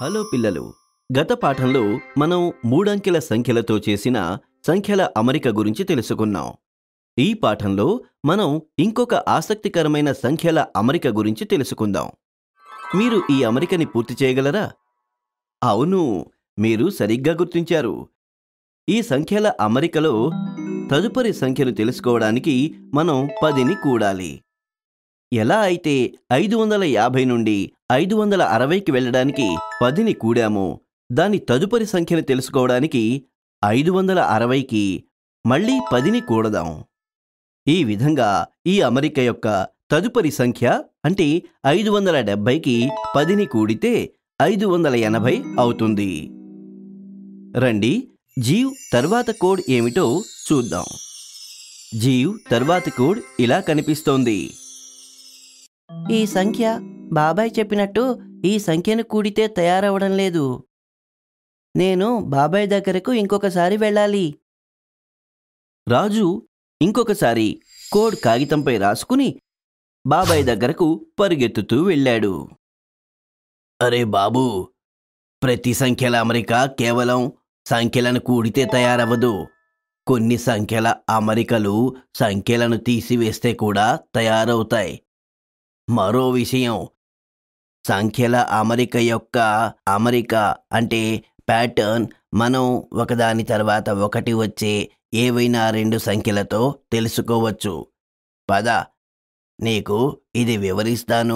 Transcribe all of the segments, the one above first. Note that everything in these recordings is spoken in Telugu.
హలో పిల్లలు గత పాఠంలో మనం మూడంకెల సంఖ్యలతో చేసిన సంఖ్యల అమరిక గురించి తెలుసుకున్నాం ఈ పాఠంలో మనం ఇంకొక ఆసక్తికరమైన సంఖ్యల అమరిక గురించి తెలుసుకుందాం మీరు ఈ అమరికని పూర్తి చేయగలరా అవును మీరు సరిగ్గా గుర్తించారు ఈ సంఖ్యల అమరికలో తదుపరి సంఖ్యలు తెలుసుకోవడానికి మనం పదిని కూడాలి ఎలా అయితే ఐదు వందల యాభై నుండి ఐదు వందల అరవైకి వెళ్ళడానికి పదిని కూడామో దాని తదుపరి సంఖ్యను తెలుసుకోవడానికి ఐదు వందల అరవైకి మళ్ళీ పదిని కూడదాం ఈ విధంగా ఈ అమరిక యొక్క తదుపరి సంఖ్య అంటే ఐదు వందల డెబ్బైకి పదిని కూడితే ఐదు వందల ఎనభై అవుతుంది రండి జీవ్ తర్వాత కోడ్ ఏమిటో చూద్దాం జీవ్ తర్వాత కోడ్ ఇలా కనిపిస్తోంది ఈ సంఖ్య బాబాయ్ చెప్పినట్టు ఈ సంఖ్యను కూడితే తయారవడం లేదు నేను బాబాయ్ దగ్గరకు ఇంకొకసారి వెళ్ళాలి రాజు ఇంకొకసారి కోడ్ కాగితంపై రాసుకుని బాబాయ్ దగ్గరకు పరిగెత్తుతూ వెళ్ళాడు అరే బాబూ ప్రతి సంఖ్యల అమరిక కేవలం సంఖ్యలను కూడితే తయారవ్వదు కొన్ని సంఖ్యల అమరికలు సంఖ్యలను తీసివేస్తే కూడా తయారవుతాయి మరో విషయం సంఖ్యల అమరిక యొక్క అమరిక అంటే ప్యాటర్న్ మనం ఒకదాని తర్వాత ఒకటి వచ్చే ఏవైనా రెండు సంఖ్యలతో తెలుసుకోవచ్చు పద నీకు ఇది వివరిస్తాను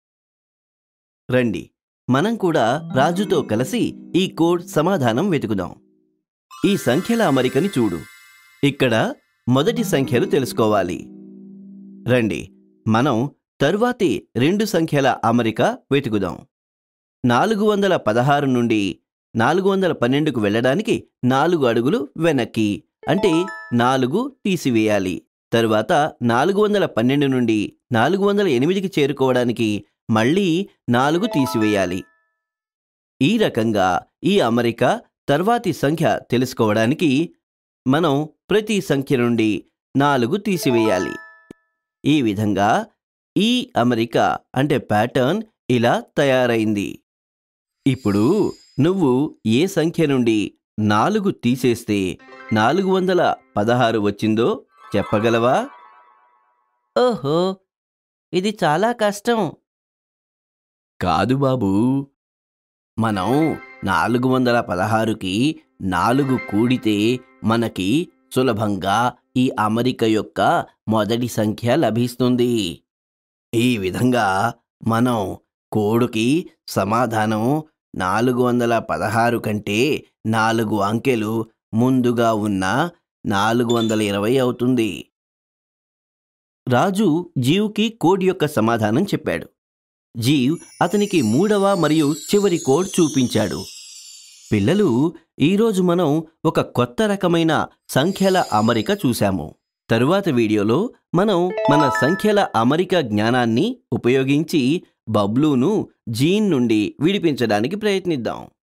రండి మనం కూడా రాజుతో కలిసి ఈ కోడ్ సమాధానం వెతుకుదాం ఈ సంఖ్యల అమరికని చూడు ఇక్కడ మొదటి సంఖ్యలు తెలుసుకోవాలి రండి మనం తరువాతి రెండు సంఖ్యల అమరిక వెతుకుదాం నాలుగు వందల పదహారు నుండి నాలుగు వందల పన్నెండుకు వెళ్ళడానికి నాలుగు అడుగులు వెనక్కి అంటే నాలుగు తీసివేయాలి తరువాత నాలుగు వందల పన్నెండు నుండి నాలుగు వందల ఎనిమిదికి చేరుకోవడానికి మళ్ళీ నాలుగు తీసివేయాలి ఈ రకంగా ఈ అమరిక తర్వాతి సంఖ్య తెలుసుకోవడానికి మనం ప్రతి సంఖ్య నుండి నాలుగు తీసివేయాలి ఈ విధంగా ఈ అమరిక అంటే ప్యాటర్న్ ఇలా తయారైంది ఇప్పుడు నువ్వు ఏ సంఖ్య నుండి నాలుగు తీసేస్తే నాలుగు వందల పదహారు వచ్చిందో చెప్పగలవా ఓహో ఇది చాలా కష్టం కాదు బాబూ మనం నాలుగు వందల పదహారుకి నాలుగు కూడితే మనకి సులభంగా ఈ అమరిక యొక్క మొదటి సంఖ్య లభిస్తుంది ఈ విధంగా మనం కోడుకి సమాధానం నాలుగు వందల పదహారు కంటే నాలుగు అంకెలు ముందుగా ఉన్న నాలుగు వందల ఇరవై అవుతుంది రాజు జీవ్కి కోడ్ యొక్క సమాధానం చెప్పాడు జీవ్ అతనికి మూడవ మరియు చివరి కోడ్ చూపించాడు పిల్లలు ఈరోజు మనం ఒక కొత్త రకమైన సంఖ్యల అమరిక చూశాము తరువాత వీడియోలో మనం మన సంఖ్యల అమరిక జ్ఞానాన్ని ఉపయోగించి బబ్లూను జీన్ నుండి విడిపించడానికి ప్రయత్నిద్దాం